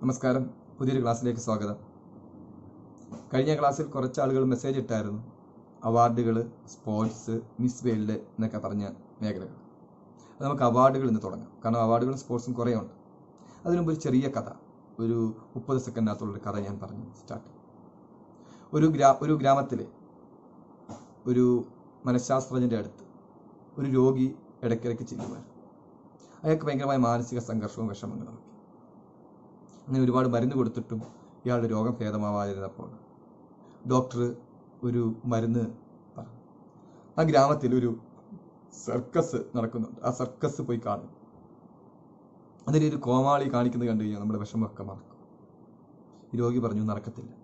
നമസ്കാരം പുതിയൊരു ക്ലാസ്സിലേക്ക് സ്വാഗതം കഴിഞ്ഞ ക്ലാസ്സിൽ കുറച്ച് ആളുകൾ മെസ്സേജ് ഇട്ടായിരുന്നു അവാർഡുകൾ സ്പോർട്സ് മിസ് വേൾഡ് എന്നൊക്കെ പറഞ്ഞ മേഖലകൾ അത് നമുക്ക് അവാർഡുകൾ ഇന്ന് തുടങ്ങാം കാരണം അവാർഡുകളും സ്പോർട്സും കുറേ ഉണ്ട് അതിനു മുമ്പ് ഒരു ചെറിയ കഥ ഒരു മുപ്പത് സെക്കൻഡിനകത്തുള്ളൊരു കഥ ഞാൻ പറഞ്ഞു സ്റ്റാർട്ട് ഒരു ഗ്രാ ഒരു ഗ്രാമത്തിലെ ഒരു മനഃശാസ്ത്രജ്ഞൻ്റെ അടുത്ത് ഒരു രോഗി ഇടയ്ക്കിടയ്ക്ക് ചെല്ലുമായിരുന്നു അയാൾക്ക് ഭയങ്കരമായ മാനസിക സംഘർഷവും വിഷമങ്ങളും ഒക്കെ അങ്ങനെ ഒരുപാട് മരുന്ന് കൊടുത്തിട്ടും ഇയാളുടെ രോഗം ഭേദമാവാതിരുന്നപ്പോൾ ഡോക്ടർ ഒരു മരുന്ന് പറഞ്ഞു ആ ഗ്രാമത്തിൽ ഒരു സർക്കസ് നടക്കുന്നുണ്ട് ആ സർക്കസ് പോയി കാണും അതിലൊരു കോമാളി കാണിക്കുന്നത് കണ്ടു കഴിഞ്ഞാൽ നമ്മുടെ വിഷമമൊക്കെ മറക്കും ഈ രോഗി പറഞ്ഞു നടക്കത്തില്ല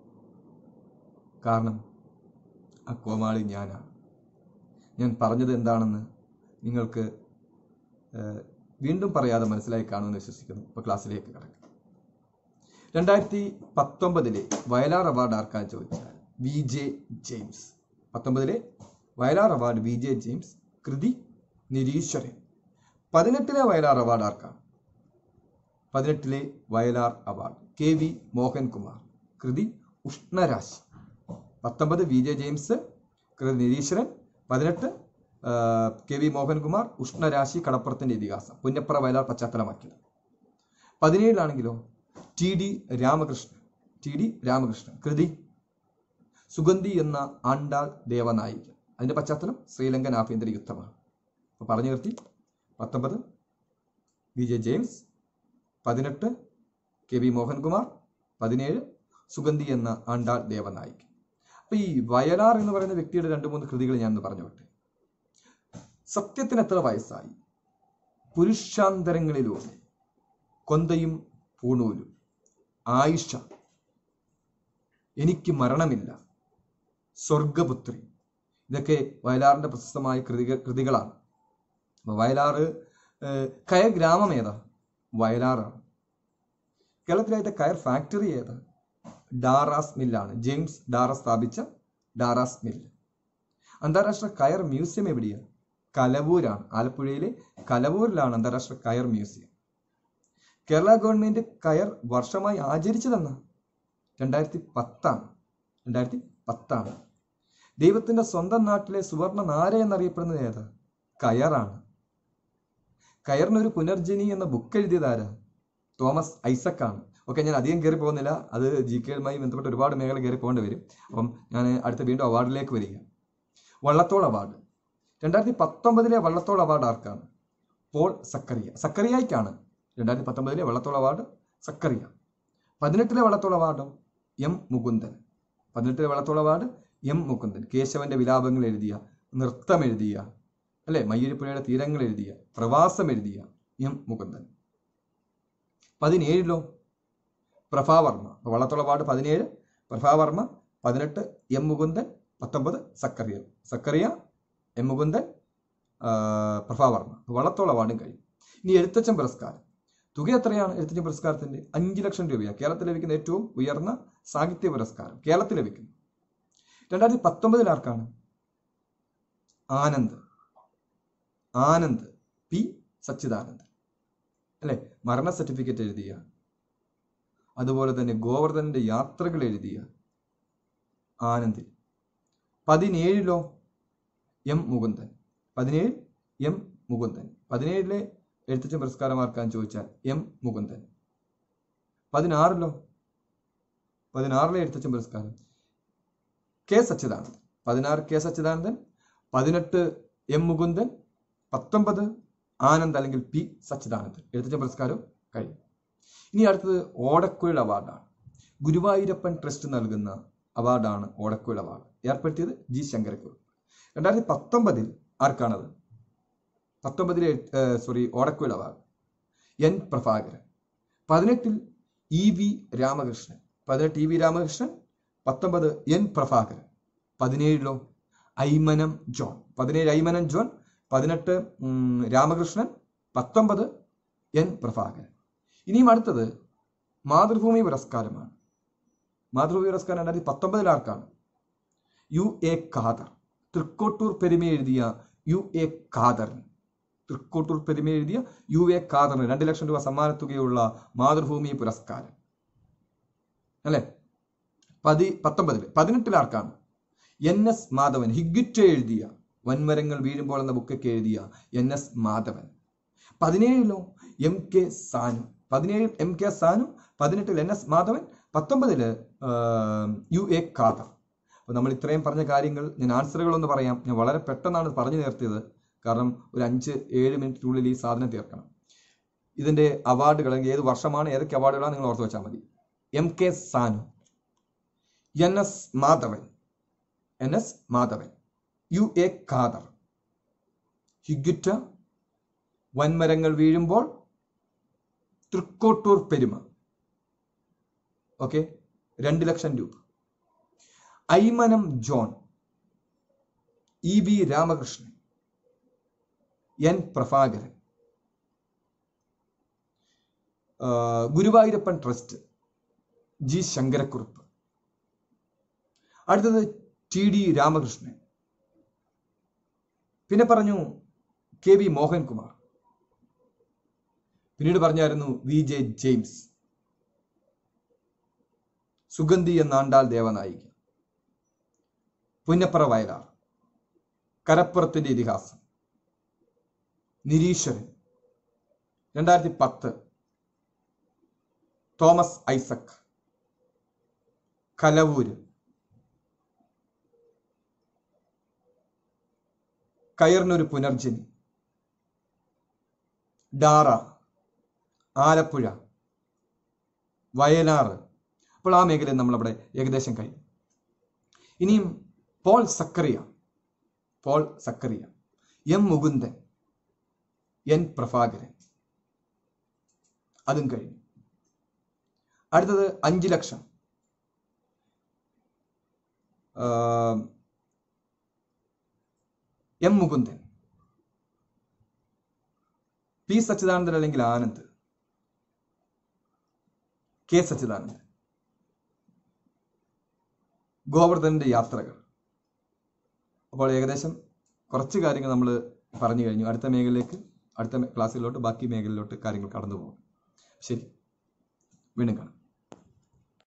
കാരണം ആ കോമാളി ഞാനാണ് ഞാൻ പറഞ്ഞത് എന്താണെന്ന് നിങ്ങൾക്ക് ഏഹ്, വീണ്ടും പറയാതെ മനസ്സിലായി കാണുമെന്ന് വിശ്വസിക്കുന്നു ഇപ്പോൾ ക്ലാസ്സിലേക്ക് കിടക്കാം രണ്ടായിരത്തി പത്തൊമ്പതിലെ വയലാർ അവാർഡ് ആർക്കാ ചോദിച്ചാൽ വി ജെ ജെയിംസ് പത്തൊമ്പതിലെ Vayalar award V J James കൃതി നിരീശ്വരൻ പതിനെട്ടിലെ വയലാർ അവാർഡ് ആർക്കാണ് പതിനെട്ടിലെ Vayalar award K V Mohankumar കൃതി ഉഷ്ണരാശി പത്തൊമ്പത് വി ജെ ജെയിംസ് കൃതി നിരീശ്വരൻ പതിനെട്ട് ആ, കെ വി മോഹൻകുമാർ ഉഷ്ണരാശി കടപ്പുറത്തിന്റെ ഇതിഹാസം പുന്നപ്പുറ വയലാർ പശ്ചാത്തലമാക്കിയത് പതിനേഴിലാണെങ്കിലോ T D Ramakrishnan T D Ramakrishnan കൃതി സുഗന്ധി എന്ന ആണ്ടാൾ ദേവനായിക അതിന്റെ പശ്ചാത്തലം ശ്രീലങ്കൻ ആഭ്യന്തര യുദ്ധമാണ് അപ്പൊ പറഞ്ഞു നിർത്തി പത്തൊമ്പത് വി ജെ ജെയിംസ് പതിനെട്ട് കെ വി മോഹൻകുമാർ പതിനേഴ് സുഗന്ധി എന്ന ആണ്ടാൾ ദേവനായിക അപ്പൊ ഈ വയലാർ എന്ന് പറയുന്ന വ്യക്തിയുടെ രണ്ട് മൂന്ന് കൃതികൾ ഞാൻ ഒന്ന് പറഞ്ഞു വിട്ടെ സത്യത്തിന് എത്ര വയസ്സായി പുരുഷാന്തരങ്ങളിലൂടെ കൊന്തയും പൂണൂലും ആയിഷ എനിക്ക് മരണമില്ല സ്വർഗപുത്രി ഇതൊക്കെ വയലാറിന്റെ പ്രശസ്തമായ കൃതികൾ കൃതികളാണ് അപ്പൊ വയലാറ് ഏഹ്, കയർ ഗ്രാമം ഏതാ വയലാറാണ് കേരളത്തിലായിട്ട് കയർ ഫാക്ടറി ഏതാ ഡാറാസ് മില്ലാണ് ജെയിംസ് ഡാറസ് സ്ഥാപിച്ച ഡാറാസ് മില്ല് അന്താരാഷ്ട്ര കയർ മ്യൂസിയം എവിടെയാണ് കലവൂരാണ് ആലപ്പുഴയിലെ കലവൂരിലാണ് അന്താരാഷ്ട്ര കയർ മ്യൂസിയം കേരള ഗവൺമെന്റ് കയർ വർഷമായി ആചരിച്ചതെന്ന് രണ്ടായിരത്തി പത്താണ് രണ്ടായിരത്തി പത്താണ് ദൈവത്തിന്റെ സ്വന്തം നാട്ടിലെ സുവർണ നാര എന്നറിയപ്പെടുന്നത് ഏതാ കയറാണ് കയറിനൊരു പുനർജനി എന്ന ബുക്ക് എഴുതിയതാരാ തോമസ് ഐസക് ആണ് ഓക്കെ ഞാൻ അധികം കയറി പോകുന്നില്ല അത് ജി കെയുമായി ബന്ധപ്പെട്ട് ഒരുപാട് മേഖല കയറി പോകേണ്ടി വരും അപ്പം ഞാൻ അടുത്ത വീണ്ടും അവാർഡിലേക്ക് വരിക വള്ളത്തോൾ അവാർഡ് രണ്ടായിരത്തി പത്തൊമ്പതിലെ വള്ളത്തോൾ അവാർഡ് ആർക്കാണ് പോൾ സക്കറിയ സക്കറിയായിക്കാണ് രണ്ടായിരത്തി പത്തൊമ്പതിലെ വള്ളത്തോൾ അവാർഡ് സക്കറിയ പതിനെട്ടിലെ വള്ളത്തോൾ അവാർഡോ എം മുകുന്ദൻ പതിനെട്ടിലെ വള്ളത്തോൾ അവാർഡ് എം മുകുന്ദൻ കേശവന്റെ വിലാപങ്ങൾ എഴുതിയ നൃത്തം എഴുതിയ അല്ലെ മയ്യഴിപ്പുഴയുടെ തീരങ്ങൾ എഴുതിയ പ്രവാസം എഴുതിയ എം മുകുന്ദൻ പതിനേഴിലോ പ്രഭാവർമ്മ അപ്പൊ വള്ളത്തോൾ അവാർഡ് പതിനേഴ് പ്രഭാവർമ്മ പതിനെട്ട് എം മുകുന്ദൻ പത്തൊമ്പത് സക്കറിയ സക്കറിയ എം മുകുന്ദൻ ആ, പ്രഭാവർമ്മ അപ്പൊ വള്ളത്തോൾ അവാർഡും കഴിയും ഇനി എഴുത്തച്ഛൻ പുരസ്കാരം തുക എത്രയാണ് എഴുത്തച്ഛൻ പുരസ്കാരത്തിന്റെ അഞ്ച് ലക്ഷം രൂപയാണ് കേരളത്തിൽ ലഭിക്കുന്ന ഏറ്റവും ഉയർന്ന സാഹിത്യ പുരസ്കാരം കേരളത്തിൽ ലഭിക്കുന്നു രണ്ടായിരത്തി പത്തൊമ്പതിൽ ആർക്കാണ് ആനന്ദ് ആനന്ദ് പി സച്ചിദാനന്ദ് അല്ലെ മരണ സർട്ടിഫിക്കറ്റ് എഴുതിയ അതുപോലെ തന്നെ ഗോവർദ്ധനന്റെ യാത്രകൾ എഴുതിയ ആനന്ദിൽ പതിനേഴിലോ എം മുകുന്ദൻ പതിനേഴ് എം മുകുന്ദൻ പതിനേഴിലെ എഴുത്തച്ഛൻ പുരസ്കാരം ആർക്കാൻ ചോദിച്ചാൽ എം മുകുന്ദൻ പതിനാറിലോ പതിനാറിലെ എഴുത്തച്ഛൻ പുരസ്കാരം കെ സച്ചിദാനന്ദൻ പതിനാറ് കെ സച്ചിദാനന്ദൻ പതിനെട്ട് എം മുകുന്ദൻ പത്തൊമ്പത് ആനന്ദ് അല്ലെങ്കിൽ പി സച്ചിദാനന്ദൻ എഴുത്തച്ഛൻ പുരസ്കാരം കഴിയും ഇനി അടുത്തത് ഓടക്കുഴൽ അവാർഡാണ് ഗുരുവായൂരപ്പൻ ട്രസ്റ്റ് നൽകുന്ന അവാർഡാണ് ഓടക്കുഴൽ അവാർഡ് ഏർപ്പെടുത്തിയത് ജി ശങ്കരക്കുറുപ്പ് രണ്ടായിരത്തി പത്തൊമ്പതിൽ ആർക്കാണത് പത്തൊമ്പതിലെ സോറി ഓടക്കുഴൽ അവാർഡ് എൻ പ്രഭാകരൻ പതിനെട്ടിൽ ഇ വി രാമകൃഷ്ണൻ പതിനെട്ട് ഇ വി രാമകൃഷ്ണൻ പത്തൊമ്പത് എൻ പ്രഭാകരൻ പതിനേഴിലോ ഐമനം ജോൺ പതിനേഴ് ഐമനം ജോൺ പതിനെട്ട് ഉം, രാമകൃഷ്ണൻ പത്തൊമ്പത് എൻ പ്രഭാകരൻ ഇനിയും അടുത്തത് മാതൃഭൂമി പുരസ്കാരമാണ് മാതൃഭൂമി പുരസ്കാരം രണ്ടായിരത്തി പത്തൊമ്പതിൽ ആർക്കാണ് യു എ ഖാദർ തൃക്കോട്ടൂർ പെരുമ എഴുതിയ യു എ ഖാദറിന് തൃക്കോട്ടൂർ പെരുമ എഴുതിയ യു എ ഖാദറിന് രണ്ട് ലക്ഷം രൂപ സമ്മാനത്തുകയുള്ള മാതൃഭൂമി പുരസ്കാരം അല്ലേ പതി പത്തൊമ്പതിൽ പതിനെട്ടിൽ ആർക്കാണ് എൻ എസ് മാധവൻ ഹിഗിറ്റ എഴുതിയ വൻമരങ്ങൾ വീഴുമ്പോൾ എന്ന ബുക്കൊക്കെ എഴുതിയ എൻ എസ് മാധവൻ പതിനേഴിലോ എം കെ സാനു പതിനേഴിൽ എം കെ സാനു പതിനെട്ടിൽ എൻ എസ് മാധവൻ പത്തൊമ്പതില് യു എ ഖാദർ അപ്പോൾ നമ്മൾ ഇത്രയും പറഞ്ഞ കാര്യങ്ങൾ ഞാൻ ആൻസറുകളൊന്ന് പറയാം ഞാൻ വളരെ പെട്ടെന്നാണ് പറഞ്ഞു നേർത്തിയത് കാരണം ഒരു അഞ്ച് ഏഴ് മിനിറ്റിനുള്ളിൽ ഈ സാധനം തീർക്കണം ഇതിന്റെ അവാർഡുകൾ ഏത് വർഷമാണ് ഏതൊക്കെ അവാർഡുകളാണ് നിങ്ങൾ ഓർത്ത് വെച്ചാൽ മതി M K Sanu N S Madhavan N S Madhavan U A Khader Higuita വൻമരങ്ങൾ വീഴുമ്പോൾ തൃക്കോട്ടൂർ പെരുമ ഓക്കെ രണ്ട് ലക്ഷം രൂപ Aymanam John E V Ramakrishnan N Prabhakaran ആ, ഗുരുവായൂരപ്പൻ ട്രസ്റ്റ് ജി ശങ്കരക്കുറുപ്പ് അടുത്തത് ടി ഡി രാമകൃഷ്ണൻ പിന്നെ പറഞ്ഞു കെ വി മോഹൻകുമാർ പിന്നീട് പറഞ്ഞായിരുന്നു വി ജെ ജെയിംസ് സുഗന്ധി എന്നാണ്ടാൽ ദേവനായിക പുന്നപ്പറ വയലാർ കരപ്പുറത്തിന്റെ ഇതിഹാസം നിരീശ്വരൻ രണ്ടായിരത്തി പത്ത് തോമസ് ഐസക് കലവൂര് കയറിനൊരു പുനർജനി ഡാറ ആലപ്പുഴ വയലാറ് അപ്പോൾ ആ മേഖലയിൽ നമ്മളവിടെ ഏകദേശം കഴിഞ്ഞു ഇനിയും പോൾ സക്കറിയ പോൾ സക്കറിയ എം മുകുന്ദൻ എൻ പ്രഭാകരൻ അതും കഴിഞ്ഞു അടുത്തത് അഞ്ച് ലക്ഷം ആ, എം മുകുന്ദൻ പി സച്ചിദാനന്ദൻ അല്ലെങ്കിൽ ആനന്ദ് കെ സച്ചിദാനന്ദൻ ഗോവർദ്ധന്റെ യാത്രകൾ അപ്പോൾ ഏകദേശം കുറച്ച് കാര്യങ്ങൾ നമ്മൾ പറഞ്ഞു കഴിഞ്ഞു അടുത്ത മേഖലയിലേക്ക് അടുത്ത ക്ലാസ്സിലോട്ട് ബാക്കി മേഖലയിലോട്ട് കാര്യങ്ങൾ കടന്നു പോകും ശരി വീണ്ടും കാണാം